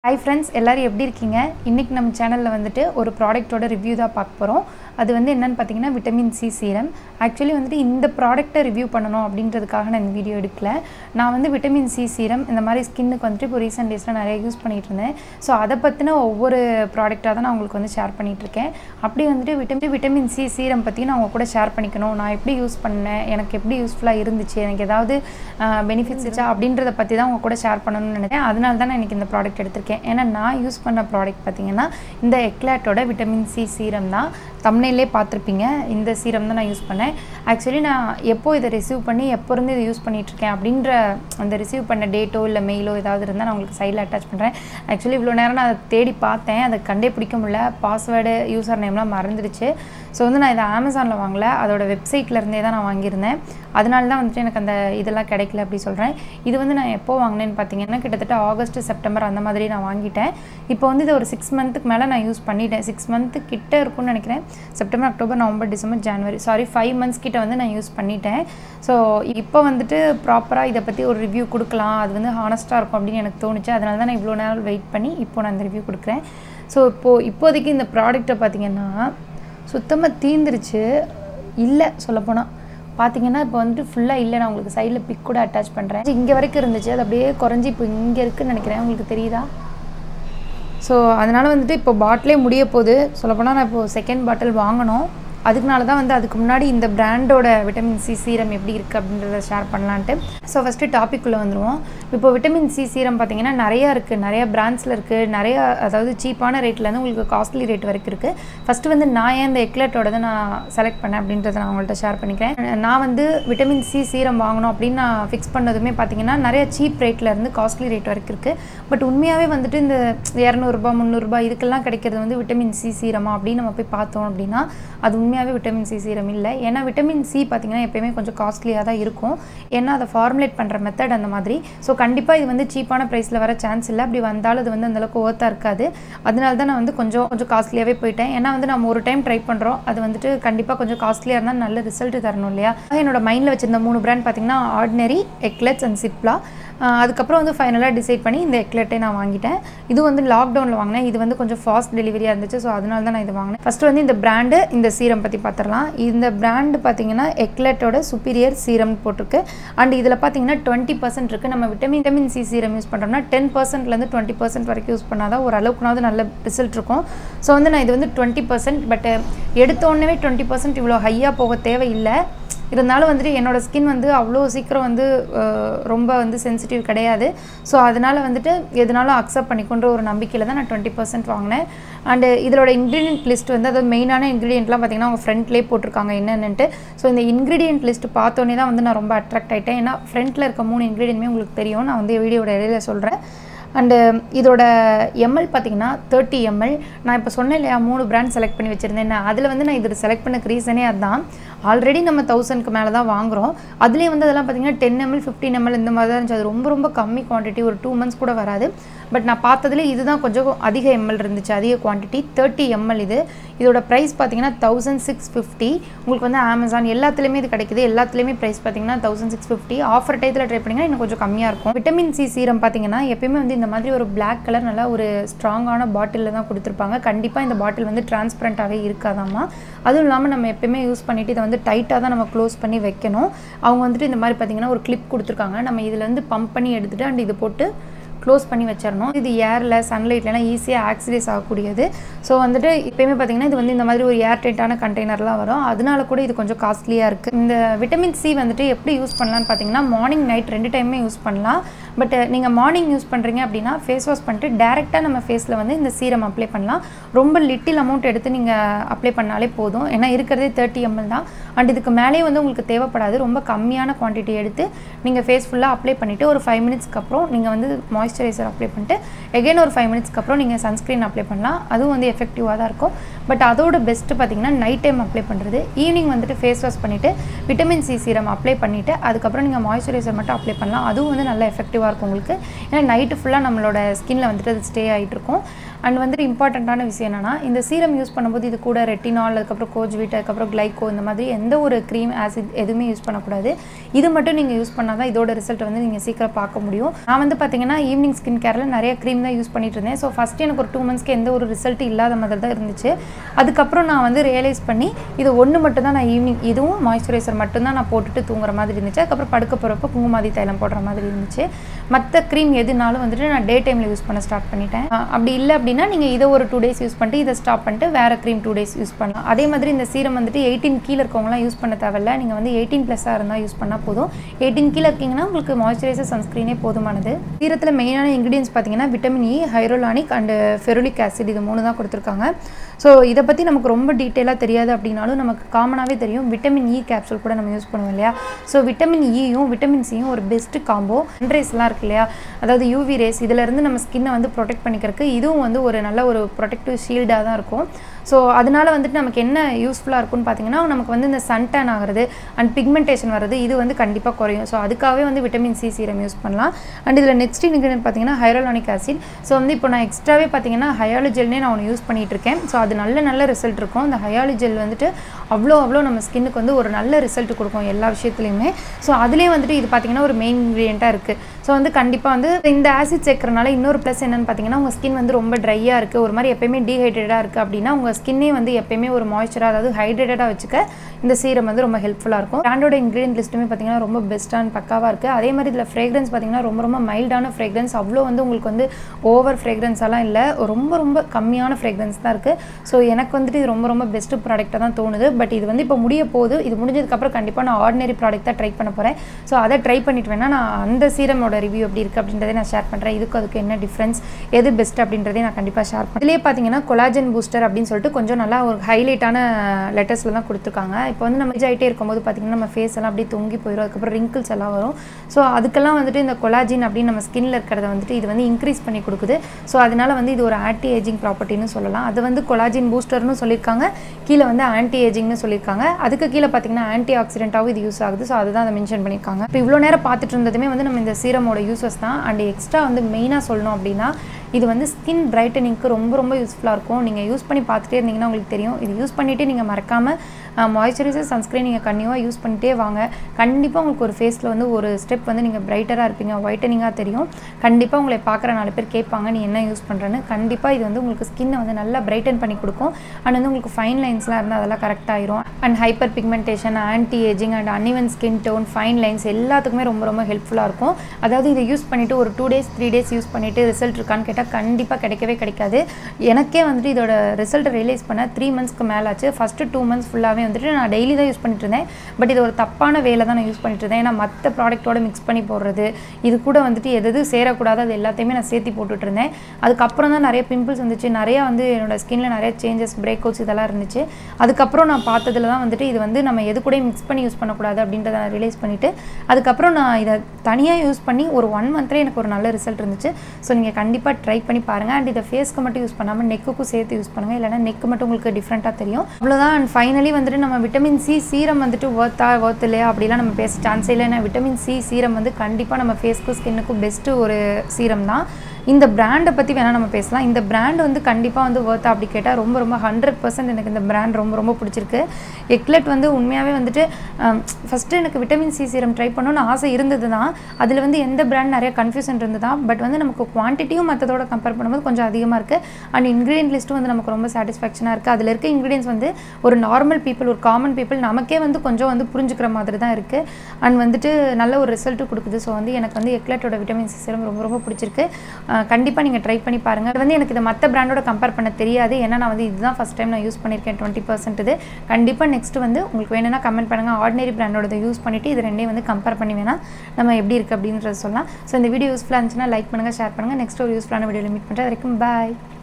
hi friends எல்லோரும் எப்படி இருக்கீங்க இன்றைக்கி நம்ம சேனலில் வந்துட்டு ஒரு ப்ராடக்ட்டோட ரிவ்யூ தான் பார்க்க போகிறோம் அது வந்து என்னென்னு பார்த்தீங்கன்னா விட்டமின் சி சீரம் ஆக்சுவலி வந்துட்டு இந்த ப்ராடக்ட்டை ரிவ்யூ பண்ணணும் அப்படின்றதுக்காக நான் இந்த வீடியோ எடுக்கல நான் வந்து விட்டமின் சி சீரம் இந்த மாதிரி ஸ்கின்னுக்கு வந்துட்டு இப்போ ரீசெண்ட் டேஸில் நிறைய யூஸ் பண்ணிகிட்டு இருந்தேன் ஸோ அதை பற்றின ஒவ்வொரு ப்ராடக்டாக தான் நான் உங்களுக்கு வந்து ஷேர் பண்ணிகிட்டு இருக்கேன் அப்படி வந்துட்டு விட்டமின் விட்டமின் சி சீரம் பற்றி நான் உங்க கூட ஷேர் பண்ணிக்கணும் நான் எப்படி யூஸ் பண்ணேன் எனக்கு எப்படி யூஸ்ஃபுல்லாக இருந்துச்சு எனக்கு ஏதாவது பெனிஃபிட்ஸ் இருக்கா அப்படின்றத பற்றி தான் உங்க கூட ஷேர் பண்ணணும்னு நினைக்கிறேன் அதனால தான் நான் இன்றைக்கி இந்த ப்ராடக்ட் எடுத்திருக்கேன் ஏன்னா நான் யூஸ் பண்ண ப்ராடக்ட் பார்த்தீங்கன்னா இந்த எக்லாட்டோட விட்டமின் சி சீரம் தான் தமிழ்லே பார்த்துருப்பீங்க இந்த சீரம் தான் நான் யூஸ் பண்ணேன் ஆக்சுவலி நான் எப்போ இதை ரிசீவ் பண்ணி எப்போ இருந்து இதை யூஸ் பண்ணிகிட்ருக்கேன் அப்படின்ற அந்த ரிசீவ் பண்ண டேட்டோ இல்லை மெயிலோ ஏதாவது இருந்தால் நான் உங்களுக்கு சைடில் அட்டாச் பண்ணுறேன் ஆக்சுவலி இவ்வளோ நேரம் நான் அதை தேடி பார்த்தேன் அதை கண்டே பிடிக்க முடியல பாஸ்வேர்டு யூசர் நேம்லாம் மறந்துடுச்சு ஸோ வந்து நான் இதை அமேசானில் வாங்கல அதோட வெப்சைட்டில் இருந்தே தான் நான் வாங்கியிருந்தேன் அதனால தான் வந்துட்டு எனக்கு அந்த இதெல்லாம் கிடைக்கல அப்படி சொல்கிறேன் இது வந்து நான் எப்போ வாங்கினேன்னு பார்த்தீங்கன்னா கிட்டத்தட்ட ஆகஸ்ட் செப்டம்பர் அந்த மாதிரி நான் வாங்கிட்டேன் இப்போ வந்து இது ஒரு சிக்ஸ் மந்த்துக்கு மேலே நான் யூஸ் பண்ணிட்டேன் சிக்ஸ் மந்த்து கிட்ட இருக்கும்னு நினைக்கிறேன் September October November December January sorry five months கிட்ட வந்து நான் யூஸ் பண்ணிட்டேன் ஸோ இப்போ வந்துட்டு ப்ராப்பராக இதை பற்றி ஒரு ரிவ்யூ கொடுக்கலாம் அது வந்து ஹானஸ்ட்டாக இருக்கும் அப்படின்னு எனக்கு தோணுச்சு அதனால தான் நான் இவ்வளோ நேரம் வெயிட் பண்ணி இப்போ நான் இந்த ரிவ்யூ கொடுக்குறேன் ஸோ இப்போது இப்போதைக்கு இந்த ப்ராடக்ட்டை பார்த்தீங்கன்னா சுத்தமாக தீந்துருச்சு இல்லை சொல்லப்போனால் பார்த்தீங்கன்னா இப்போ வந்துட்டு ஃபுல்லாக இல்லை நான் உங்களுக்கு சைடில் பிக் கூட அட்டாச் பண்ணுறேன் இங்கே வரைக்கும் இருந்துச்சு அது அப்படியே குறைஞ்சி இப்போ இங்கே இருக்குன்னு நினைக்கிறேன் உங்களுக்கு தெரியுதா ஸோ அதனால் வந்துட்டு இப்போ பாட்டிலே முடிய போகுது சொல்லப்போனால் நான் இப்போது செகண்ட் பாட்டில் வாங்கணும் அதுக்குனால தான் வந்து அதுக்கு முன்னாடி இந்த பிராண்டோட விட்டமின் சி சீரம் எப்படி இருக்குது அப்படின்றத ஷேர் பண்ணலான்ட்டு ஸோ ஃபஸ்ட்டு டாபிக்குள்ளே வந்துடுவோம் இப்போ விட்டமின் சி சீரம் பார்த்தீங்கன்னா நிறையா இருக்குது நிறையா பிராண்ட்ஸில் இருக்குது நிறையா அதாவது சீப்பான ரேட்லேருந்து உங்களுக்கு காஸ்ட்லி ரேட் வரைக்கும் இருக்குது ஃபஸ்ட்டு வந்து நான் ஏன் இந்த எக்லெட்டோட நான் செலக்ட் பண்ணேன் அப்படின்றத நான் உங்கள்கிட்ட ஷேர் பண்ணிக்கிறேன் நான் வந்து விட்டமின் சி சீரம் வாங்கணும் அப்படின்னு நான் ஃபிக்ஸ் பண்ணதுமே பார்த்தீங்கன்னா நிறைய சீப் ரேட்லேருந்து காஸ்ட்லி ரேட் வரைக்கும் இருக்குது பட் உண்மையாகவே வந்துட்டு இந்த இரநூறுபா முந்நூறுரூபா இதுக்கெல்லாம் கிடைக்கிறது வந்து விட்டமின் சி சீரமா அப்படின்னு நம்ம போய் பார்த்தோம் அப்படின்னா அது உண்மையாகவே விட்டமின் சி சீரம் இல்லை ஏன்னா விட்டமின் சி பார்த்திங்கன்னா எப்போயுமே கொஞ்சம் காஸ்ட்லியாக தான் இருக்கும் ஏன்னா அதை ஃபார்முலேட் பண்ணுற மெத்தட் அந்த மாதிரி ஸோ கண்டிப்பாக இது வந்து சீப்பான ப்ரைஸில் வர சான்ஸ் இல்லை அப்படி வந்தாலும் அது வந்து அந்தளவுக்கு ஓர்த்தாக இருக்காது அதனால தான் நான் வந்து கொஞ்சம் கொஞ்சம் காஸ்ட்லியாகவே போயிட்டேன் ஏன்னா வந்து நம்ம ஒரு டைம் ட்ரை பண்ணுறோம் அது வந்துட்டு கண்டிப்பாக கொஞ்சம் காஸ்ட்லியாக இருந்தால் நல்ல ரிசல்ட் தரணும் இல்லையா என்னோட மைண்டில் வச்சிருந்த மூணு பிராண்ட் பார்த்திங்கன்னா ஆர்டினரி எக்லெட்ஸ் அண்ட் சிப்லா அதுக்கப்புறம் வந்து ஃபைனலாக டிசைட் பண்ணி இந்த எக்லெட்டை நான் வாங்கிட்டேன் இது வந்து லாக்டவுனில் வாங்கினேன் இது வந்து கொஞ்சம் ஃபாஸ்ட் டெலிவரியாக இருந்துச்சு ஸோ அதனால தான் நான் இது வாங்கினேன் ஃபஸ்ட்டு வந்து இந்த பிராண்டு இந்த சீரம் பற்றி பார்த்துடலாம் இந்த பிராண்டு பார்த்தீங்கன்னா எக்லெட்டோட சுப்பீரியர் சீரம் போட்டிருக்கு அண்ட் இதில் பார்த்தீங்கன்னா டுவெண்ட்டி பர்சன்ட் இருக்குது நம்ம vitamin vitamin C serum use பண்ணுறோம்னா டென் பர்சன்ட்லேருந்து டுவெண்ட்டி பர்சன்ட் வரைக்கும் யூஸ் பண்ணால் தான் ஓரளவுக்குனாவது நல்ல ரிசல்ட் இருக்கும் ஸோ வந்து நான் இது வந்து டுவெண்ட்டி பர்சன்ட் பட் எடுத்த உடனே டுவெண்ட்டி பர்சன்ட் இவ்வளோ ஹையாக போக தேவையில்லை இருந்தாலும் வந்துட்டு என்னோடய ஸ்கின் வந்து அவ்வளோ சீக்கிரம் வந்து ரொம்ப வந்து சென்சிட்டிவ் கிடையாது ஸோ அதனால் வந்துட்டு எதுனாலும் அக்செப்ட் பண்ணிக்கொன்ற ஒரு நம்பிக்கையில் தான் நான் டுவெண்ட்டி பர்சன்ட் வாங்கினேன் அண்டு இதோட இன்க்ரீடியன்ட் லிஸ்ட் வந்து அதாவது மெயினான இன்க்ரீடியன்ட்லாம் பார்த்திங்கன்னா அவங்க ஃப்ரண்ட்லேயே போட்டிருக்காங்க என்னென்னுட்டு ஸோ இந்த இன்க்ரீடியன்ட் லிஸ்ட் பார்த்தோன்னே தான் வந்து நான் ரொம்ப அட்ராக்ட் ஆகிட்டேன் ஏன்னா ஃப்ரண்ட்டில் இருக்க மூணு இன்க்ரீடியன்ட்மே உங்களுக்கு தெரியும் நான் வந்து வீடியோட இடையில சொல்கிறேன் அண்டு இதோட எம்எல் பார்த்தீங்கன்னா தேர்ட்டி எம்எல் நான் இப்போ சொன்னேன் இல்லையா மூணு பிராண்ட் செலக்ட் பண்ணி வச்சுருந்தேன் அதில் வந்து நான் இதில் செலக்ட் பண்ண ரீசனே அதுதான் ஆல்ரெடி நம்ம தௌசண்ட்க்கு மேலே தான் வாங்குகிறோம் அதுலேயே வந்து அதெல்லாம் பார்த்தீங்கன்னா டென் எம்எல் ஃபிஃப்டின் எம்எல் இந்த மாதிரி தான் இருந்துச்சு அது ரொம்ப ரொம்ப கம்மி குவான்டிட்டி ஒரு டூ மந்த்ஸ் கூட வராது பட் நான் பார்த்ததுல இதுதான் கொஞ்சம் அதிக எம்எல் இருந்துச்சு அதிக குவான்டிட்டி தேர்ட்டி எம்எல் இது இதோட ப்ரைஸ் பார்த்தீங்கன்னா தௌசண்ட் சிக்ஸ் ஃபிஃப்டி உங்களுக்கு வந்து அமேசான் எல்லாத்துலேயுமே இது கிடைக்குது எல்லாத்துலேயுமே ப்ரைஸ் பார்த்தீங்கன்னா தௌசண்ட் சிக்ஸ் ஃபிஃப்டி ஆஃபர் டயத்தில் ட்ரை பண்ணிங்கன்னா இன்னும் கொஞ்சம் கம்மியாக இருக்கும் விட்டமின் சி சீரம் பார்த்தீங்கன்னா எப்பயுமே வந்து இந்த மாதிரி ஒரு பிளாக் கலர் நல்லா ஒரு ஸ்ட்ராங்கான பாட்டிலில் தான் கொடுத்துருப்பாங்க கண்டிப்பாக இந்த பாட்டில் வந்து டிரான்ஸ்பரண்ட்டாகவே இருக்காதாம்மா அதுவும் இல்லாமல் நம்ம எப்பயுமே யூஸ் பண்ணிவிட்டு இதை வந்து டைட்டாக தான் நம்ம க்ளோஸ் பண்ணி வைக்கணும் அவங்க வந்துட்டு இந்த மாதிரி பார்த்திங்கன்னா ஒரு கிளிப் கொடுத்துருக்காங்க நம்ம இதில் வந்து பம்ப் பண்ணி எடுத்துகிட்டு அண்ட் இது போட்டு க்ளோஸ் பண்ணி வச்சிடணும் இது ஏரில் சன்லைட்லலாம் ஈஸியாக ஆக்சிடைஸ் ஆகக்கூடியது ஸோ வந்துட்டு இப்போயுமே பார்த்தீங்கன்னா இது வந்து இந்த மாதிரி ஒரு ஏர் டைட்டான கண்டெய்னர்லாம் வரும் அதனால கூட இது கொஞ்சம் காஸ்ட்லியாக இருக்குது இந்த விட்டமின் சி வந்துட்டு எப்படி யூஸ் பண்ணலான்னு பார்த்தீங்கன்னா மார்னிங் நைட் ரெண்டு டைமே யூஸ் பண்ணலாம் பட் நீங்கள் மார்னிங் யூஸ் பண்ணுறீங்க அப்படின்னா ஃபேஸ் வாஷ் பண்ணிட்டு டேரெக்டாக நம்ம ஃபேஸில் வந்து இந்த சீரம் அப்ளை பண்ணலாம் ரொம்ப லிட்டில் அமௌண்ட் எடுத்து நீங்கள் அப்ளை பண்ணாலே போதும் ஏன்னா இருக்கிறதே தேர்ட்டி எம்எல் தான் அண்ட் இதுக்கு மேலேயே வந்து உங்களுக்கு தேவைப்படாது ரொம்ப கம்மியான குவான்டிட்டி எடுத்து நீங்கள் ஃபேஸ் ஃபுல்லாக அப்ளை பண்ணிவிட்டு ஒரு ஃபைவ் மினிட்ஸ்க்கு அப்புறம் நீங்கள் வந்து மாய்ஸ்சரைசர் அப்ளை பண்ணிட்டு எகைன் ஒரு ஃபைவ் மினிட்ஸ்க்கு அப்புறம் நீங்கள் சன்ஸ்க்ரீன் அப்ளை பண்ணலாம் அதுவும் வந்து எஃபெக்டிவாக தான் இருக்கும் பட் அதோட பெஸ்ட்டு பார்த்தீங்கன்னா நைட் டைம் அப்ளை பண்ணுறது ஈவினிங் வந்துட்டு ஃபேஸ் வாஷ் பண்ணிவிட்டு விட்டமின் சி சீரம் அப்ளை பண்ணிவிட்டு அதுக்கப்புறம் நீங்கள் மாய்ஸ்சரைசர் மட்டும் அப்ளை பண்ணலாம் அதுவும் வந்து நல்ல எஃபெக்டிவ் எஃபெக்டிவாக இருக்கும் உங்களுக்கு ஏன்னா நைட்டு ஃபுல்லாக நம்மளோட ஸ்கின்ல வந்துட்டு அது ஸ்டே ஆகிட்டு இருக்கும் அண்ட் வந்துட்டு இம்பார்ட்டண்ட்டான விஷயம் என்னென்னா இந்த சீரம் யூஸ் பண்ணும்போது இது கூட ரெட்டினால் அதுக்கப்புறம் கோஜ்வீட் அதுக்கப்புறம் கிளைக்கோ இந்த மாதிரி எந்த ஒரு க்ரீம் ஆசிட் எதுவுமே யூஸ் பண்ணக்கூடாது இது மட்டும் நீங்கள் யூஸ் பண்ணால் தான் இதோட ரிசல்ட் வந்து நீங்கள் சீக்கிரம் பார்க்க முடியும் நான் வந்து பார்த்தீங்கன்னா ஈவினிங் ஸ்கின் கேரில் நிறைய க்ரீம் தான் யூஸ் பண்ணிட்டு இருந்தேன் ஸோ ஃபஸ்ட்டு எனக்கு ஒரு டூ மந்த்ஸ்க்கு எந்த ஒரு ரிசல்ட் இல்லாத மாதிரி தான் இருந்துச்சு அதுக்கப்புறம் நான் வந்து ரியலைஸ் பண்ணி இது ஒன்று மட்டும் தான் நான் ஈவினிங் இதுவும் மாய்ஸ்சரைசர் மட்டும்தான் நான் போட்டுட்டு தூங்குற மாதிரி இருந்துச்சு அதுக்கப்புறம் படுக்க போகிறப்ப குங்குமாதி தைலம் போடுற மாதிரி இருந்துச்சு மற்ற க்ரீம் எதுனாலும் வந்துட்டு நான் டே டைமில் யூஸ் பண்ண ஸ்டார்ட் பண்ணிட்டேன் அஹ் அப்படி இல்லை அப்படின்னா நீங்கள் இதை ஒரு டூ டேஸ் யூஸ் பண்ணிட்டு இதை ஸ்டாப் பண்ணிட்டு வேறு க்ரீம் டூ டேஸ் யூஸ் பண்ணலாம் அதே மாதிரி இந்த சீரம் வந்துட்டு எயிட்டீன் கீழே இருக்கவங்களாம் யூஸ் பண்ண தேவையில்ல நீங்கள் வந்து எயிட்டீன் ப்ளஸ்ஸாக இருந்தால் யூஸ் பண்ணால் போதும் எயிட்டீன் கீழே இருக்கீங்கன்னா உங்களுக்கு மாய்ஸ்சரைசர் சன்ஸ்க்ரீனே போதுமானது சீரத்தில் மெயினான இன்க்ரீடியன்ஸ் பார்த்தீங்கன்னா vitamin E hyaluronic and ferulic acid இது மூணு தான் கொடுத்துருக்காங்க ஸோ இதை பற்றி நமக்கு ரொம்ப டீட்டெயிலாக தெரியாது அப்படின்னாலும் நமக்கு காமனாகவே தெரியும் விட்டமின் இ கேப்சூல் கூட நம்ம யூஸ் பண்ணுவோம் இல்லையா ஸோ விட்டமின் இயும் விட்டமின் சியும் ஒரு பெஸ்ட் காம்போ ரேஸ்லாம் இருக்கு இல்லையா அதாவது யூவி ரேஸ் இதிலேருந்து நம்ம ஸ்கின்னை வந்து ப்ரொடெக்ட் பண்ணிக்கிறதுக்கு இதுவும் வந்து ஒரு நல்ல ஒரு ப்ரொடெக்டிவ் ஷீல்டாக தான் இருக்கும் ஸோ அதனால வந்துட்டு நமக்கு என்ன யூஸ்ஃபுல்லாக இருக்கும்னு பார்த்தீங்கன்னா நமக்கு வந்து இந்த சன்டேன் ஆகிறது அண்ட் பிக்மெண்டேஷன் வர்றது இது வந்து கண்டிப்பாக குறையும் ஸோ அதுக்காகவே வந்து விட்டமின் சி சீரம் யூஸ் பண்ணலாம் அண்ட் இதில் நெக்ஸ்ட் இன்க்ரீடியன்ட் பார்த்தீங்கன்னா ஹைரோலானிக் ஆசிட் ஸோ வந்து இப்போ நான் எக்ஸ்ட்ராவே பார்த்தீங்கன்னா ஹயாலுஜெல்னே நான் ஒன்று யூஸ் பண்ணிட்டு இருக்கேன் ஸோ அது நல்ல நல்ல ரிசல்ட் இருக்கும் இந்த ஹயாலுஜெல் வந்துட்டு அவ்வளோ அவ்வளோ நம்ம ஸ்கின்னுக்கு வந்து ஒரு நல்ல ரிசல்ட் கொடுக்கும் எல்லா விஷயத்துலையுமே ஸோ அதுலேயே வந்துட்டு இது பார்த்தீங்கன்னா ஒரு மெயின் இன்க்ரீடியண்ட்டாக இருக்குது ஸோ வந்து கண்டிப்பாக வந்து இந்த ஆசிட் சேர்க்கறனால இன்னொரு ப்ளஸ் என்னன்னு பார்த்தீங்கன்னா உங்கள் ஸ்கின் வந்து ரொம்ப ட்ரையாக இருக்குது ஒரு மாதிரி எப்பயுமே டீஹைட்ரேட்டாக இருக்குது அப்படின்னா உங்கள் ஸ்கின்னே வந்து எப்பயுமே ஒரு மாய்ஸ்சராக அதாவது ஹைட்ரேட்டடாக வச்சுக்க இந்த சீரம் வந்து ரொம்ப ஹெல்ப்ஃபுல்லாக இருக்கும் பிராண்டோட இன்க்ரீடியன்ட் லிஸ்ட்டுமே பார்த்தீங்கன்னா ரொம்ப பெஸ்ட்டான பக்காவாக இருக்குது அதே மாதிரி இதில் ஃப்ரேக்ரன்ஸ் பார்த்தீங்கன்னா ரொம்ப ரொம்ப மைல்டான ஃப்ரேக்ரன்ஸ் அவ்வளோ வந்து உங்களுக்கு வந்து ஓவர் ஃப்ரேக்ரன்ஸ் எல்லாம் இல்லை ரொம்ப ரொம்ப கம்மியான ஃப்ரேக்ரன்ஸ் தான் இருக்குது ஸோ எனக்கு வந்துட்டு இது ரொம்ப ரொம்ப பெஸ்ட் ப்ராடக்ட்டாக தான் தோணுது பட் இது வந்து இப்போ முடிய போகுது இது முடிஞ்சதுக்கப்புறம் கண்டிப்பாக நான் ஆர்டினரி ப்ராடக்ட் தான் ட்ரை பண்ண போகிறேன் ஸோ அதை ட்ரை பண்ணிட்டு வேணா நான் அந்த சீரமோட ரிவ்யூ எப்படி இருக்குது அப்படின்றதை நான் ஷேர் பண்ணுறேன் இதுக்கு அதுக்கு என்ன டிஃப்ரென்ஸ் எது பெஸ்ட் அப்படின்றதே நான் கண்டிப்பாக ஷேர் பண்ணுறேன் இதுலேயே பார்த்தீங்கன்னா கொலாஜன் பூஸ்டர் அப்படின்னு சொல்லிட்டு கொஞ்சம் நல்லா ஒரு ஹைலைட்டான லெட்டர்ஸில் தான் கொடுத்துருக்காங்க இப்போ வந்து நம்ம ஆகிட்டே இருக்கும்போது பார்த்தீங்கன்னா நம்ம ஃபேஸ் எல்லாம் அப்படியே தொங்கி போயிடும் அதுக்கப்புறம் ரிங்கிள்ஸ் எல்லாம் வரும் ஸோ அதுக்கெல்லாம் வந்துட்டு இந்த கொலாஜின் அப்படின்னு நம்ம ஸ்கின்ல இருக்கிறத வந்துட்டு இது வந்து இன்க்ரீஸ் பண்ணி கொடுக்குது ஸோ அதனால வந்து இது ஒரு ஆன்டி ஏஜிங் ப்ராப்பர்ட்டின்னு சொல்லலாம் அது வந்து கொலாஜின் பூஸ்டர்னு சொல்லியிருக்காங்க கீழே வந்து ஆன்டி ஏஜிங்னு சொல்லியிருக்காங்க அதுக்கு கீழே பார்த்தீங்கன்னா ஆன்டி ஆக்சிடென்ட்டாகவும் இது யூஸ் ஆகுது ஸோ அதுதான் அதை மென்ஷன் பண்ணியிருக்காங்க இப்போ இவ்வளோ நேரம் பார்த்துட்டு இருந்ததுமே வந்து நம்ம இந்த சீரமோட யூசஸ் தான் அண்ட் எக்ஸ்ட்ரா வந்து மெயினாக சொல்லணும் அப்படின்னா இது வந்து ஸ்கின் பிரைட்டனிங்க்கு ரொம்ப ரொம்ப யூஸ்ஃபுல்லாக இருக்கும் நீங்கள் யூஸ் பண்ணி பார்த்துட்டே இருந்தீங்கன்னா உங்களுக்கு தெரியும் இது யூஸ் பண்ணிவிட்டு நீங்கள் மறக்காமல் மாய்ஸ்சரைசர் சன்ஸ்க்ரீன் நீங்கள் கண்டிப்பாக யூஸ் பண்ணிட்டே வாங்க கண்டிப்பாக உங்களுக்கு ஒரு ஃபேஸில் வந்து ஒரு ஸ்டெப் வந்து நீங்கள் பிரைட்டராக இருப்பீங்க ஒயிட்டனிங்காக தெரியும் கண்டிப்பாக உங்களை பார்க்குற நாலு பேர் கேட்பாங்க நீ என்ன யூஸ் பண்ணுறேன்னு கண்டிப்பாக இது வந்து உங்களுக்கு ஸ்கின்னை வந்து நல்லா பிரைட்டன் பண்ணி கொடுக்கும் அண்ட் வந்து உங்களுக்கு ஃபைன் லைன்ஸ்லாம் இருந்தால் அதெல்லாம் கரெக்ட் ஆயிரும் and hyperpigmentation anti ageing and uneven skin tone fine lines எல்லாத்துக்குமே ரொம்ப ரொம்ப ஹெல்ப்ஃபுல்லாக இருக்கும் அதாவது இதை யூஸ் பண்ணிவிட்டு ஒரு two days three days use பண்ணிவிட்டு ரிசல்ட் இருக்கான்னு கேட்டால் கண்டிப்பாக கிடைக்கவே கிடைக்காது எனக்கே வந்துட்டு இதோட ரிசல்ட்டை ரியலைஸ் பண்ண த்ரீ மந்த்ஸ்க்கு மேலே ஆச்சு ஃபஸ்ட்டு டூ மந்த்ஸ் ஃபுல்லாகவே வந்துட்டு நான் டெய்லி தான் யூஸ் பண்ணிட்டு இருந்தேன் பட் இது ஒரு தப்பான வேலை தான் நான் யூஸ் பண்ணிட்டு இருந்தேன் ஏன்னா மற்ற ப்ராடக்ட்டோட மிக்ஸ் பண்ணி போடுறது இது கூட வந்துட்டு எது எது சேரக்கூடாது அது எல்லாத்தையுமே நான் சேர்த்து போட்டுட்டு இருந்தேன் அதுக்கப்புறம் தான் நிறைய பிம்பிள்ஸ் வந்துச்சு நிறைய வந்து என்னோட ஸ்கின்ல நிறைய சேஞ்சஸ் பிரேக் அவுட்ஸ் இதெல்லாம் இருந்துச்சு அதுக்கப்புறம் நான் பார்த்ததுல தான் வந்துட்டு இது வந்து நம்ம எது கூட மிக்ஸ் பண்ணி யூஸ் பண்ணக்கூடாது அப்படின்றத நான் ரியலைஸ் பண்ணிவிட்டு அதுக்கப்புறம் நான் இதை தனியாக யூஸ் பண்ணி ஒரு ஒன் மந்த்லேயே எனக்கு ஒரு நல்ல ரிசல்ட் இருந்துச்சு ஸோ நீங்கள் கண்டிப்பாக ட்ரை பண்ணி பாருங்கள் அண்ட் இதை ஃபேஸ்க்கு மட்டும் யூஸ் பண்ணாமல் நெக்குக்கும் சேர்த்து யூஸ் பண்ணுங்கள் இல்லைனா நெக்கு மட்டும் உங்களுக்கு டிஃப்ரெண்ட்டாக தெரியும் அவ்வளோதான் அண்ட் ஃபைனலி வந்துட்டு நம்ம விட்டமின் சி சீரம் வந்துட்டு ஒர்த்தா ஒர்த் இல்லையா அப்படிலாம் நம்ம பேச சான்ஸே இல்லை ஏன்னா விட்டமின் சி சீரம் வந்து கண்டிப்பாக நம்ம ஃபேஸ்க்கும் ஸ்கின்னுக்கும் பெஸ்ட்டு ஒரு சீரம் தான் இந்த பிராண்டை பற்றி வேணால் நம்ம பேசலாம் இந்த பிராண்ட் வந்து கண்டிப்பாக வந்து ஒர்த்தா அப்படி கேட்டால் ரொம்ப ரொம்ப ஹண்ட்ரட் பர்சன்ட் எனக்கு இந்த பிராண்ட் ரொம்ப ரொம்ப பிடிச்சிருக்கு எக்லெட் வந்து உண்மையாகவே வந்துட்டு ஃபஸ்ட்டு எனக்கு விட்டமின் சி சீரம் ட்ரை பண்ணணும்னு ஆசை இருந்தது தான் அதில் வந்து எந்த பிராண்ட் நிறைய கன்ஃபியூஷன் இருந்தது தான் பட் வந்து நமக்கு குவான்டிட்டியும் மற்றதோட கம்பேர் பண்ணும்போது கொஞ்சம் அதிகமாக இருக்குது அண்ட் இன்க்ரீடியன்ட் லிஸ்ட்டும் வந்து நமக்கு ரொம்ப சாட்டிஸ்ஃபேக்ஷனாக இருக்குது அதில் இருக்க இன்க்ரீடியன்ஸ் வந்து ஒரு நார்மல் பீப்புள் ஒரு காமன் பீப்புள் நமக்கே வந்து கொஞ்சம் வந்து புரிஞ்சுக்கிற மாதிரி தான் இருக்குது அண்ட் வந்துட்டு நல்ல ஒரு ரிசல்ட்டும் கொடுக்குது ஸோ வந்து எனக்கு வந்து எக்லெட்டோட விட்டமின் சி சீரம் ரொம்ப ரொம்ப பிடிச்சிருக்கு கண்டிப்பாக நீங்கள் ட்ரை பண்ணி பாருங்கள் அது வந்து எனக்கு இதை மற்ற பிராண்டோட கம்பேர் பண்ண தெரியாது ஏன்னா நான் வந்து இதுதான் ஃபஸ்ட் டைம் நான் யூஸ் பண்ணியிருக்கேன் டுவெண்ட்டி பர்சன்ட் இது கண்டிப்பாக நெக்ஸ்ட் வந்து உங்களுக்கு வேணும்னா கமெண்ட் பண்ணுங்கள் ஆர்டினரி பிராண்டோட யூஸ் பண்ணிவிட்டு இது ரெண்டையும் வந்து கம்பேர் பண்ணி வேணால் நம்ம எப்படி இருக்குது அப்படின்றத சொல்லலாம் ஸோ இந்த வீடியோ யூஸ்ஃபுல்லாக இருந்துச்சுன்னா லைக் பண்ணுங்கள் ஷேர் பண்ணுங்கள் நெக்ஸ்ட் ஒரு யூஸ்ஃபுல்லான வீடியோவில் மீட் பண்ணுறது வரைக்கும் பாய்